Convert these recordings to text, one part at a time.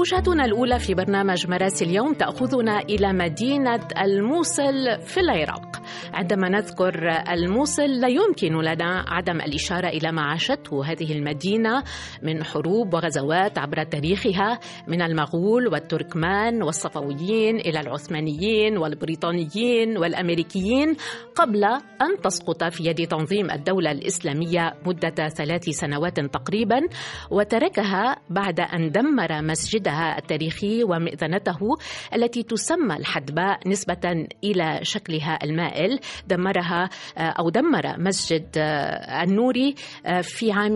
وجهتنا الأولى في برنامج مراسي اليوم تأخذنا إلى مدينة الموصل في العراق عندما نذكر الموصل لا يمكن لنا عدم الإشارة إلى ما عاشته هذه المدينة من حروب وغزوات عبر تاريخها من المغول والتركمان والصفويين إلى العثمانيين والبريطانيين والأمريكيين قبل أن تسقط في يد تنظيم الدولة الإسلامية مدة ثلاث سنوات تقريبا وتركها بعد أن دمر مسجدها التاريخي ومئذنته التي تسمى الحدباء نسبة إلى شكلها المائل دمرها أو دمر مسجد النوري في عام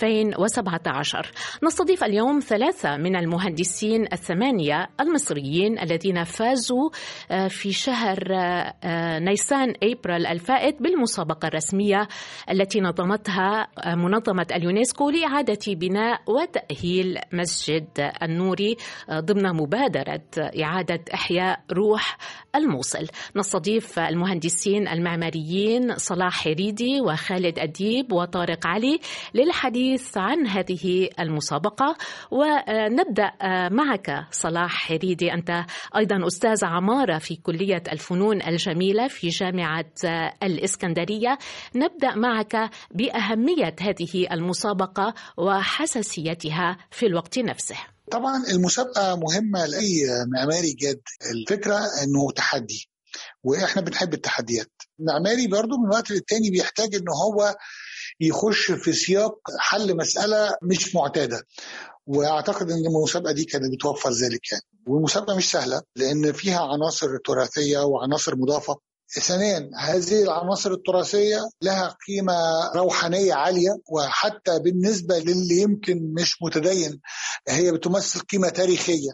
2017 نستضيف اليوم ثلاثة من المهندسين الثمانية المصريين الذين فازوا في شهر نيسان أبريل الفائت بالمسابقة الرسمية التي نظمتها منظمة اليونسكو لإعادة بناء وتأهيل مسجد النوري ضمن مبادرة إعادة إحياء روح الموصل نستضيف المهندسين المعماريين صلاح حريدي وخالد أديب وطارق علي للحديث عن هذه المسابقة ونبدأ معك صلاح حريدي أنت أيضا أستاذ عمارة في كلية الفنون الجميلة في جامعة الإسكندرية نبدأ معك بأهمية هذه المسابقة وحساسيتها في الوقت نفسه طبعا المسابقة مهمة لأي معماري جاد الفكرة أنه تحدي وإحنا بنحب التحديات المعماري برضو من وقت للتاني بيحتاج أنه هو يخش في سياق حل مسألة مش معتادة واعتقد ان المسابقه دي كانت بتوفر ذلك يعني والمسابقه مش سهله لان فيها عناصر تراثيه وعناصر مضافه ثانيا هذه العناصر التراثيه لها قيمه روحانيه عاليه وحتى بالنسبه للي يمكن مش متدين هي بتمثل قيمه تاريخيه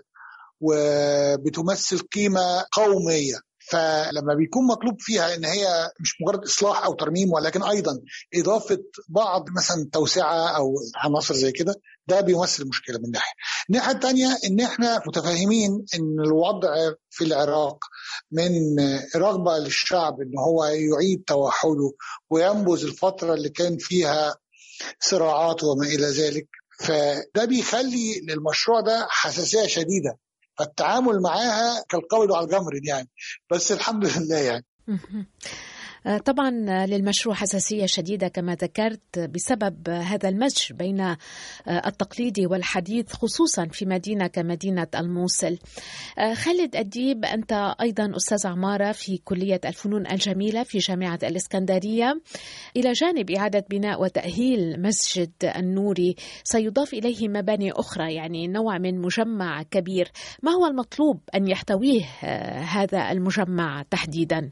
وبتمثل قيمه قوميه فلما بيكون مطلوب فيها ان هي مش مجرد اصلاح او ترميم ولكن ايضا اضافه بعض مثلا توسعه او عناصر زي كده ده بيمثل مشكله من ناحيه. الناحيه الثانيه ان احنا متفاهمين ان الوضع في العراق من رغبه للشعب ان هو يعيد توحده وينبذ الفتره اللي كان فيها صراعات وما الى ذلك فده بيخلي للمشروع ده حساسيه شديده فالتعامل معاها كالقبض على الجمر يعني بس الحمد لله يعني طبعا للمشروع حساسية شديدة كما ذكرت بسبب هذا المزج بين التقليدي والحديث خصوصا في مدينة كمدينة الموصل خالد أديب أنت أيضا أستاذ عمارة في كلية الفنون الجميلة في جامعة الإسكندرية إلى جانب إعادة بناء وتأهيل مسجد النوري سيضاف إليه مباني أخرى يعني نوع من مجمع كبير ما هو المطلوب أن يحتويه هذا المجمع تحديدا؟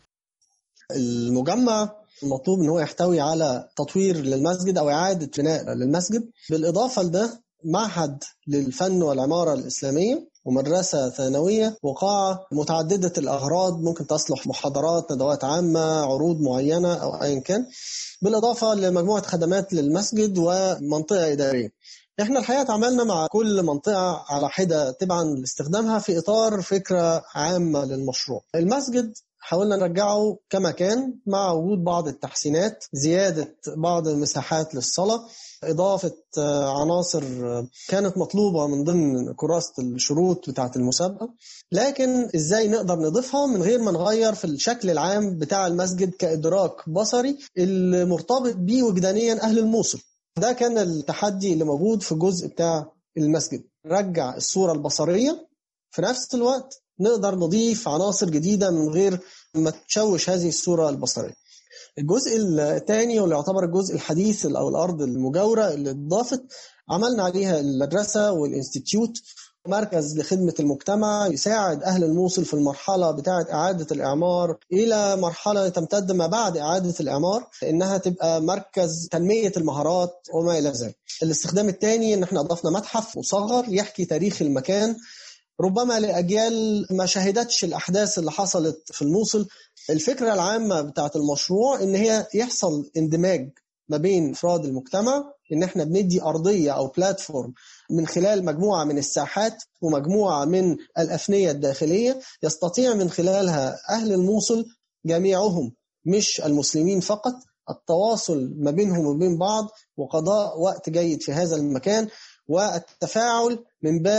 المجمع المطلوب ان هو يحتوي على تطوير للمسجد او اعاده بناء للمسجد بالاضافه لده معهد للفن والعماره الاسلاميه ومدرسة ثانوية وقاعة متعددة الأغراض ممكن تصلح محاضرات ندوات عامة عروض معينة أو أيا كان بالإضافة لمجموعة خدمات للمسجد ومنطقة إدارية احنا الحقيقه تعاملنا مع كل منطقه على حده تبعا لاستخدامها في اطار فكره عامه للمشروع. المسجد حاولنا نرجعه كما كان مع وجود بعض التحسينات زيادة بعض المساحات للصلاة إضافة عناصر كانت مطلوبة من ضمن كراسة الشروط بتاعة المسابقة لكن إزاي نقدر نضيفها من غير ما نغير في الشكل العام بتاع المسجد كإدراك بصري المرتبط بيه وجدانيا أهل الموصل ده كان التحدي اللي موجود في الجزء بتاع المسجد نرجع الصورة البصرية في نفس الوقت نقدر نضيف عناصر جديدة من غير ما تشوش هذه الصورة البصرية الجزء الثاني واللي يعتبر الجزء الحديث أو الأرض المجاورة اللي اتضافت عملنا عليها المدرسة والإنستيتيوت مركز لخدمة المجتمع يساعد أهل الموصل في المرحلة بتاعة إعادة الإعمار إلى مرحلة تمتد ما بعد إعادة الإعمار إنها تبقى مركز تنمية المهارات وما إلى ذلك الاستخدام الثاني إن إحنا أضفنا متحف مصغر يحكي تاريخ المكان ربما لأجيال ما شهدتش الأحداث اللي حصلت في الموصل الفكرة العامة بتاعة المشروع إن هي يحصل اندماج ما بين أفراد المجتمع إن إحنا بندي أرضية أو بلاتفورم من خلال مجموعة من الساحات ومجموعة من الأفنية الداخلية يستطيع من خلالها أهل الموصل جميعهم مش المسلمين فقط التواصل ما بينهم وبين بعض وقضاء وقت جيد في هذا المكان والتفاعل من باب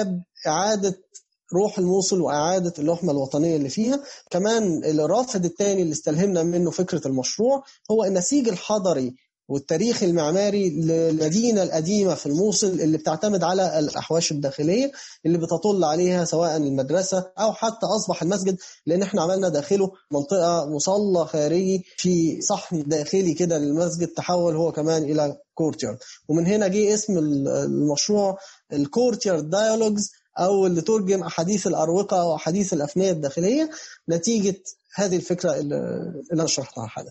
إعادة روح الموصل وإعادة اللحمة الوطنية اللي فيها كمان الرافد الثاني اللي استلهمنا منه فكرة المشروع هو النسيج الحضري والتاريخ المعماري للمدينة القديمة في الموصل اللي بتعتمد على الأحواش الداخلية اللي بتطل عليها سواء المدرسة أو حتى أصبح المسجد لأن احنا عملنا داخله منطقة مصلى خارجي في صحن داخلي كده للمسجد تحول هو كمان إلى كورتيارد ومن هنا جه اسم المشروع الكورتيارد دايالوجز أو اللي ترجم أحاديث الأروقة وأحاديث الأفنية الداخلية نتيجة هذه الفكرة اللي أنا شرحتها حالا.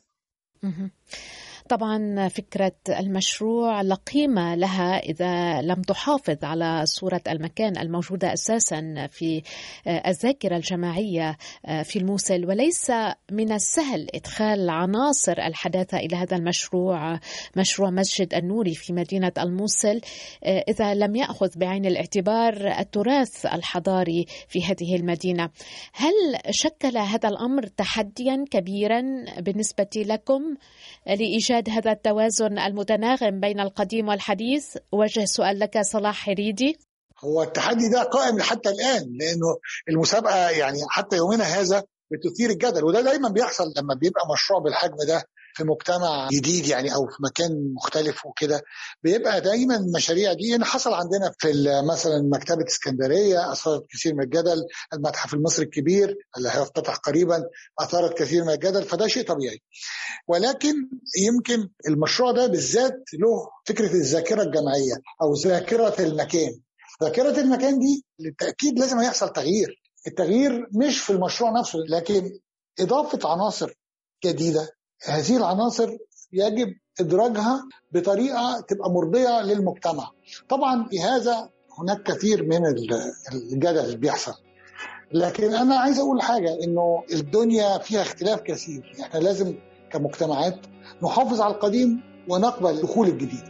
طبعا فكرة المشروع لا قيمة لها إذا لم تحافظ على صورة المكان الموجودة أساسا في الذاكرة الجماعية في الموصل وليس من السهل إدخال عناصر الحداثة إلى هذا المشروع مشروع مسجد النوري في مدينة الموصل إذا لم يأخذ بعين الاعتبار التراث الحضاري في هذه المدينة هل شكل هذا الأمر تحديا كبيرا بالنسبة لكم لإيجاد إيجاد هذا التوازن المتناغم بين القديم والحديث وجه سؤال لك صلاح حريدي هو التحدي ده قائم حتى الآن لأنه المسابقة يعني حتى يومنا هذا بتثير الجدل وده دايما بيحصل لما بيبقى مشروع بالحجم ده في مجتمع جديد يعني او في مكان مختلف وكده بيبقى دايما المشاريع دي يعني حصل عندنا في مثلا مكتبه اسكندريه اثارت كثير من الجدل المتحف المصري الكبير اللي هيفتتح قريبا اثارت كثير من الجدل فده شيء طبيعي ولكن يمكن المشروع ده بالذات له فكره الذاكره الجماعيه او ذاكره المكان ذاكره المكان دي بالتاكيد لازم يحصل تغيير التغيير مش في المشروع نفسه لكن اضافه عناصر جديده هذه العناصر يجب ادراجها بطريقه تبقى مرضيه للمجتمع. طبعا في هذا هناك كثير من الجدل اللي بيحصل. لكن انا عايز اقول حاجه انه الدنيا فيها اختلاف كثير، احنا لازم كمجتمعات نحافظ على القديم ونقبل دخول الجديد.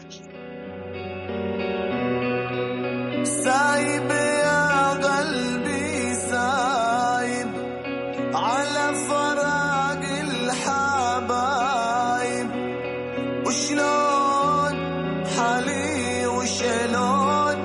سايب يا قلبي سايب على فراق الحبايب وشلون حالي وشلون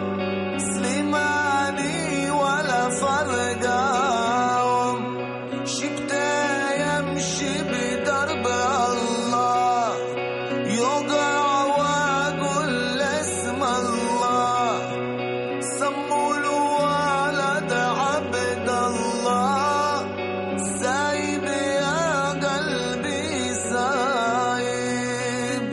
سليماني ولا فرقاهم شبته يمشي بدرب الله يوقع واقول اسم الله سموا الولد عبد الله سايب يا قلبي سايب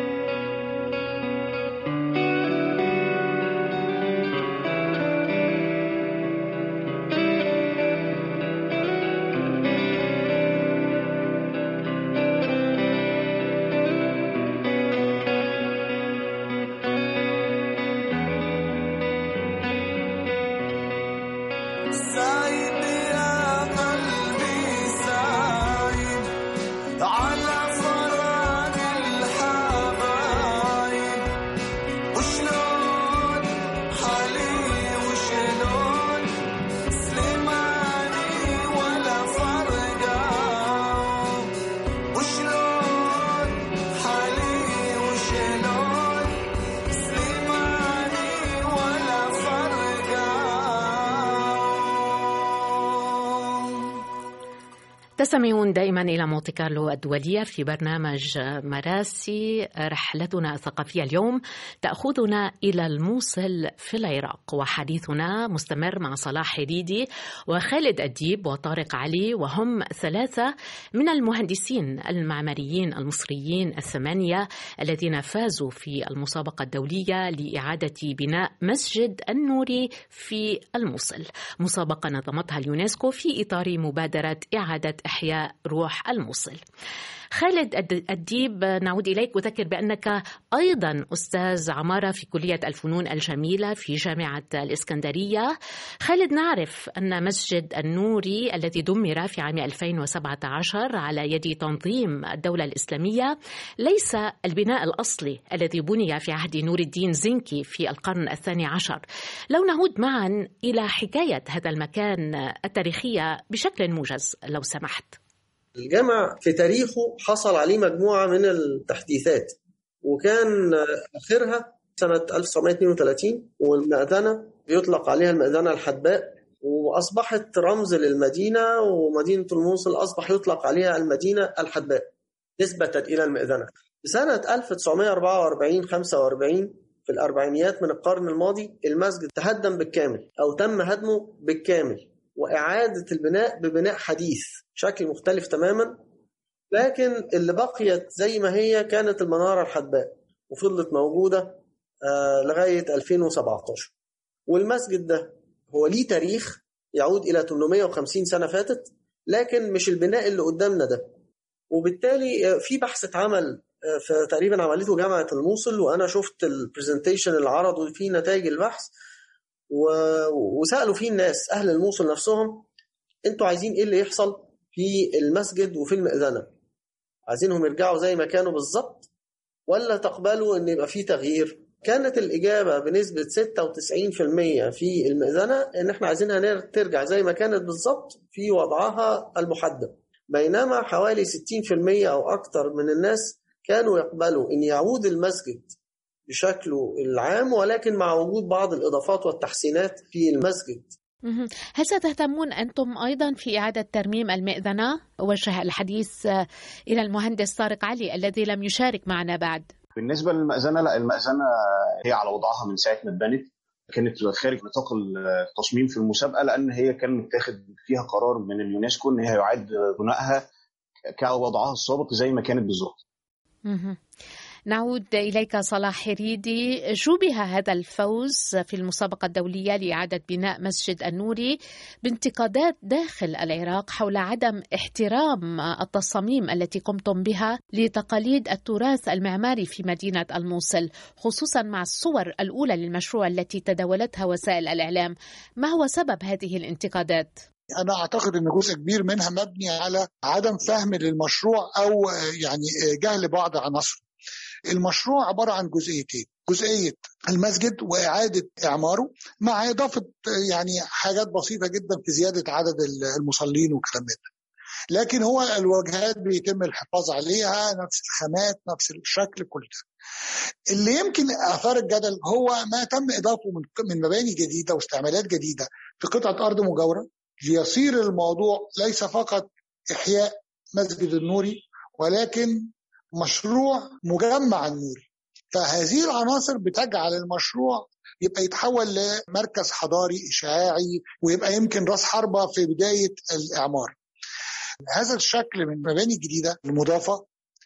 سايب يا قلبي سايب على فراق الحبايب وشلون حالي وشلون سليماني ولا فرقاهم وشلون حالي وشلون سليماني ولا فرقاهم تستمعون دائما إلى مونتي كارلو الدولية في برنامج مراسي رحلتنا الثقافية اليوم تأخذنا إلى الموصل في العراق وحديثنا مستمر مع صلاح حديدي وخالد أديب وطارق علي وهم ثلاثة من المهندسين المعماريين المصريين الثمانية الذين فازوا في المسابقة الدولية لإعادة بناء مسجد النوري في الموصل مسابقة نظمتها اليونسكو في إطار مبادرة إعادة إحياء روح الموصل خالد الديب نعود إليك أذكر بأنك أيضا أستاذ عمارة في كلية الفنون الجميلة في جامعة الإسكندرية خالد نعرف أن مسجد النوري الذي دمر في عام 2017 على يد تنظيم الدولة الإسلامية ليس البناء الأصلي الذي بني في عهد نور الدين زنكي في القرن الثاني عشر لو نعود معا إلى حكاية هذا المكان التاريخية بشكل موجز لو سمحت الجامع في تاريخه حصل عليه مجموعة من التحديثات وكان آخرها سنة 1932 والمأذنة بيطلق عليها المأذنة الحدباء وأصبحت رمز للمدينة ومدينة الموصل أصبح يطلق عليها المدينة الحدباء نسبة إلى المأذنة سنة 1944 45 في الأربعينيات من القرن الماضي المسجد تهدم بالكامل أو تم هدمه بالكامل وإعادة البناء ببناء حديث شكل مختلف تماما لكن اللي بقيت زي ما هي كانت المنارة الحدباء وفضلت موجودة آه، لغاية 2017 والمسجد ده هو ليه تاريخ يعود إلى 850 سنة فاتت لكن مش البناء اللي قدامنا ده وبالتالي آه، في بحث اتعمل آه، في تقريبا عملته جامعة الموصل وأنا شفت البرزنتيشن اللي عرضوا فيه نتائج البحث و- وسألوا فيه الناس أهل الموصل نفسهم أنتوا عايزين إيه اللي يحصل في المسجد وفي المئذنة عايزينهم يرجعوا زي ما كانوا بالظبط ولا تقبلوا ان يبقى في تغيير كانت الإجابة بنسبة 96% في المئذنة إن إحنا عايزينها نر- ترجع زي ما كانت بالظبط في وضعها المحدد بينما حوالي 60% أو أكثر من الناس كانوا يقبلوا إن يعود المسجد بشكله العام ولكن مع وجود بعض الإضافات والتحسينات في المسجد مهم. هل ستهتمون أنتم أيضا في إعادة ترميم المئذنة؟ أوجه الحديث آه، إلى المهندس طارق علي الذي لم يشارك معنا بعد بالنسبه للمأذنه لا المأذنه هي على وضعها من ساعه ما اتبنت كانت خارج نطاق التصميم في المسابقه لان هي كان متاخد فيها قرار من اليونسكو ان هي يعاد بنائها كوضعها السابق زي ما كانت بالظبط مهم. نعود إليك صلاح حريدي شوبه هذا الفوز في المسابقة الدولية لإعادة بناء مسجد النوري بانتقادات داخل العراق حول عدم احترام التصاميم التي قمتم بها لتقاليد التراث المعماري في مدينة الموصل خصوصا مع الصور الأولى للمشروع التي تداولتها وسائل الإعلام ما هو سبب هذه الانتقادات؟ انا اعتقد ان جزء كبير منها مبني على عدم فهم للمشروع او يعني جهل بعض عناصره. المشروع عباره عن جزئيتين، جزئيه المسجد واعاده اعماره مع اضافه يعني حاجات بسيطه جدا في زياده عدد المصلين والكلام ده. لكن هو الواجهات بيتم الحفاظ عليها نفس الخامات نفس الشكل كل ده. اللي يمكن اثار الجدل هو ما تم اضافه من من مباني جديده واستعمالات جديده في قطعه ارض مجاوره ليصير الموضوع ليس فقط احياء مسجد النوري ولكن مشروع مجمع النوري فهذه العناصر بتجعل المشروع يبقى يتحول لمركز حضاري اشعاعي ويبقى يمكن راس حربه في بدايه الاعمار. هذا الشكل من المباني الجديده المضافه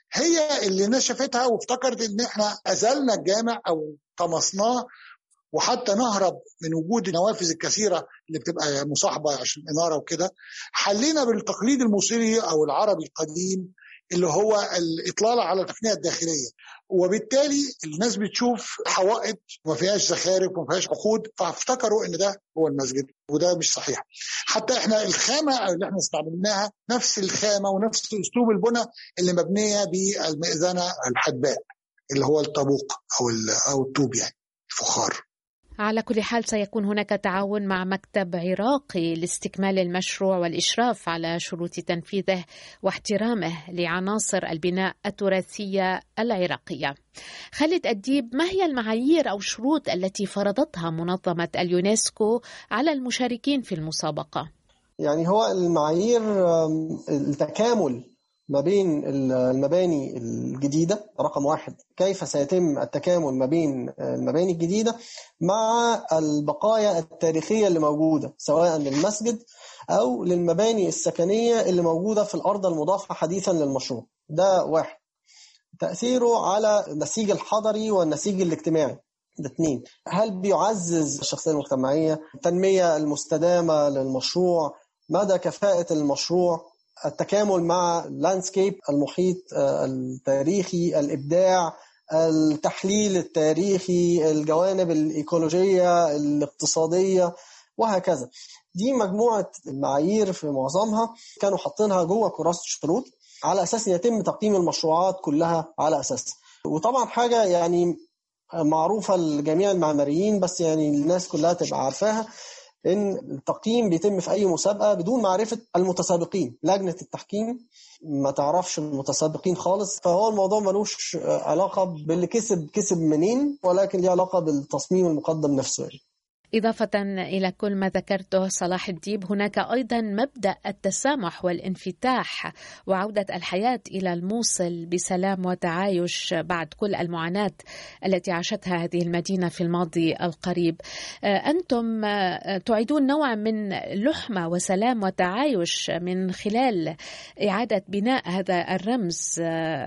هي اللي الناس شافتها وافتكرت ان احنا ازلنا الجامع او طمسناه وحتى نهرب من وجود النوافذ الكثيره اللي بتبقى مصاحبه عشان الاناره وكده حلينا بالتقليد المصري او العربي القديم اللي هو الاطلاله على التقنيه الداخليه وبالتالي الناس بتشوف حوائط ما فيهاش زخارف وما فيهاش عقود فافتكروا ان ده هو المسجد وده مش صحيح حتى احنا الخامه اللي احنا استعملناها نفس الخامه ونفس اسلوب البنى اللي مبنيه بالمئذنه الحدباء اللي هو الطابوق او او الطوب يعني الفخار على كل حال سيكون هناك تعاون مع مكتب عراقي لاستكمال المشروع والإشراف على شروط تنفيذه واحترامه لعناصر البناء التراثية العراقية. خالد أديب ما هي المعايير أو الشروط التي فرضتها منظمة اليونسكو على المشاركين في المسابقة؟ يعني هو المعايير التكامل ما بين المباني الجديدة رقم واحد كيف سيتم التكامل ما بين المباني الجديدة مع البقايا التاريخية اللي موجودة سواء للمسجد أو للمباني السكنية اللي موجودة في الأرض المضافة حديثا للمشروع ده واحد تأثيره على النسيج الحضري والنسيج الاجتماعي الاثنين هل بيعزز الشخصية المجتمعية التنمية المستدامة للمشروع مدى كفاءة المشروع التكامل مع اللاندسكيب المحيط التاريخي الإبداع التحليل التاريخي الجوانب الإيكولوجية الاقتصادية وهكذا دي مجموعة المعايير في معظمها كانوا حاطينها جوه كراسة الشروط على أساس يتم تقييم المشروعات كلها على أساسها وطبعا حاجة يعني معروفة لجميع المعماريين بس يعني الناس كلها تبقى عارفاها ان التقييم بيتم في اي مسابقه بدون معرفه المتسابقين لجنه التحكيم ما تعرفش المتسابقين خالص فهو الموضوع ملوش علاقه باللي كسب كسب منين ولكن ليه علاقه بالتصميم المقدم نفسه يعني. إضافة إلى كل ما ذكرته صلاح الديب هناك أيضا مبدأ التسامح والانفتاح وعودة الحياة إلى الموصل بسلام وتعايش بعد كل المعاناة التي عاشتها هذه المدينة في الماضي القريب أنتم تعيدون نوع من لحمة وسلام وتعايش من خلال إعادة بناء هذا الرمز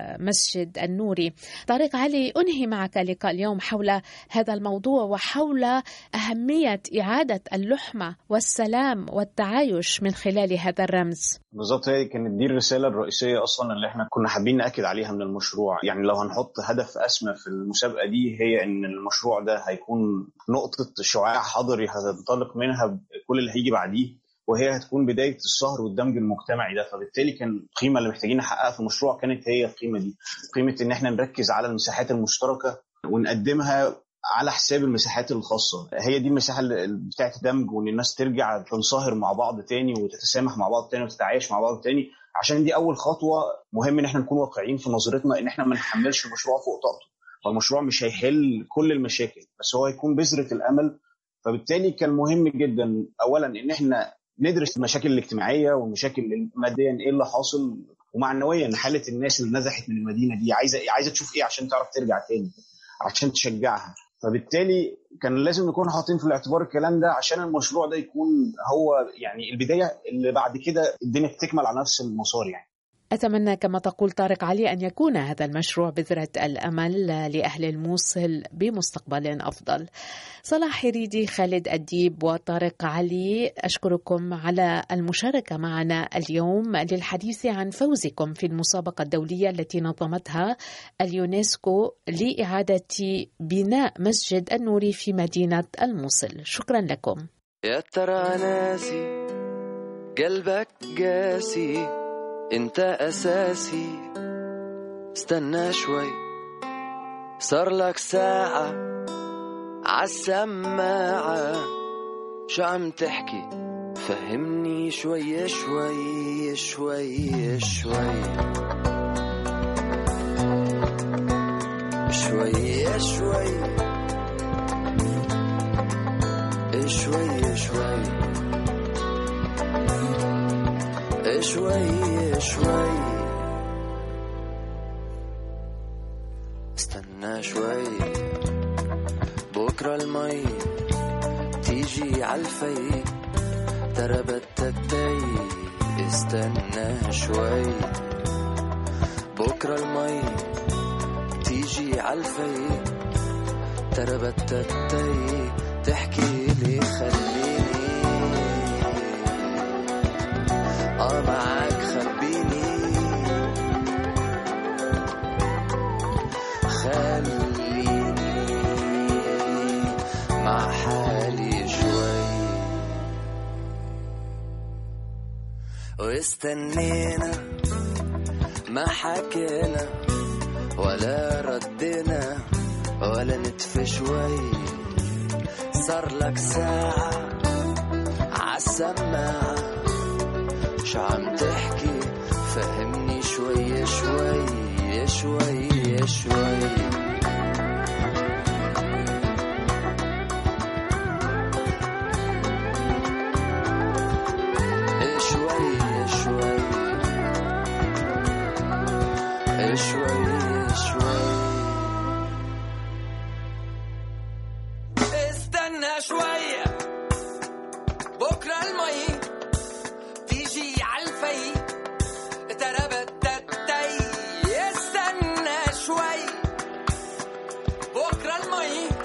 مسجد النوري طارق علي أنهي معك لقاء اليوم حول هذا الموضوع وحول أهمية أهمية إعادة اللحمة والسلام والتعايش من خلال هذا الرمز بالظبط هي كانت دي الرساله الرئيسيه اصلا اللي احنا كنا حابين ناكد عليها من المشروع يعني لو هنحط هدف اسمى في المسابقه دي هي ان المشروع ده هيكون نقطه شعاع حضري هتنطلق منها كل اللي هيجي بعديه وهي هتكون بدايه السهر والدمج المجتمعي ده فبالتالي كان القيمه اللي محتاجين نحققها في المشروع كانت هي القيمه دي قيمه ان احنا نركز على المساحات المشتركه ونقدمها على حساب المساحات الخاصه هي دي المساحه بتاعت الدمج وان الناس ترجع تنصهر مع بعض تاني وتتسامح مع بعض تاني وتتعايش مع بعض تاني عشان دي اول خطوه مهم ان احنا نكون واقعيين في نظرتنا ان احنا ما نحملش المشروع فوق طاقته فالمشروع مش هيحل كل المشاكل بس هو هيكون بذره الامل فبالتالي كان مهم جدا اولا ان احنا ندرس المشاكل الاجتماعيه والمشاكل ماديا ايه اللي حاصل ومعنويا حاله الناس اللي نزحت من المدينه دي عايزه عايزه تشوف ايه عشان تعرف ترجع تاني عشان تشجعها فبالتالي كان لازم نكون حاطين في الاعتبار الكلام ده عشان المشروع ده يكون هو يعني البدايه اللي بعد كده الدنيا تكمل على نفس المسار يعني أتمنى كما تقول طارق علي أن يكون هذا المشروع بذرة الأمل لأهل الموصل بمستقبل أفضل صلاح حريدي خالد أديب وطارق علي أشكركم على المشاركة معنا اليوم للحديث عن فوزكم في المسابقة الدولية التي نظمتها اليونسكو لإعادة بناء مسجد النوري في مدينة الموصل شكرا لكم يا ترى ناسي قلبك قاسي انت اساسي استنى شوي صار لك ساعة عالسماعة شو عم تحكي فهمني شوي شوي شوي شوي شوي شوي شوي شوي شوي شوي استنى شوي بكرة المي تيجي عالفي ترى بدتي استنى شوي بكرة المي تيجي عالفي ترى بدتي تحكي لي خليني اه معاك خبيني خليني مع حالي شوي واستنينا ما حكينا ولا ردينا ولا نتف شوي صار لك ساعة عالسماعة شو عم تحكي فهمني شوي شوي شوي شوي شوي شوي شوي شوي استنى شوية بكرة المي تيجي عالفي ترى بدتي استنى شوي بكرة المي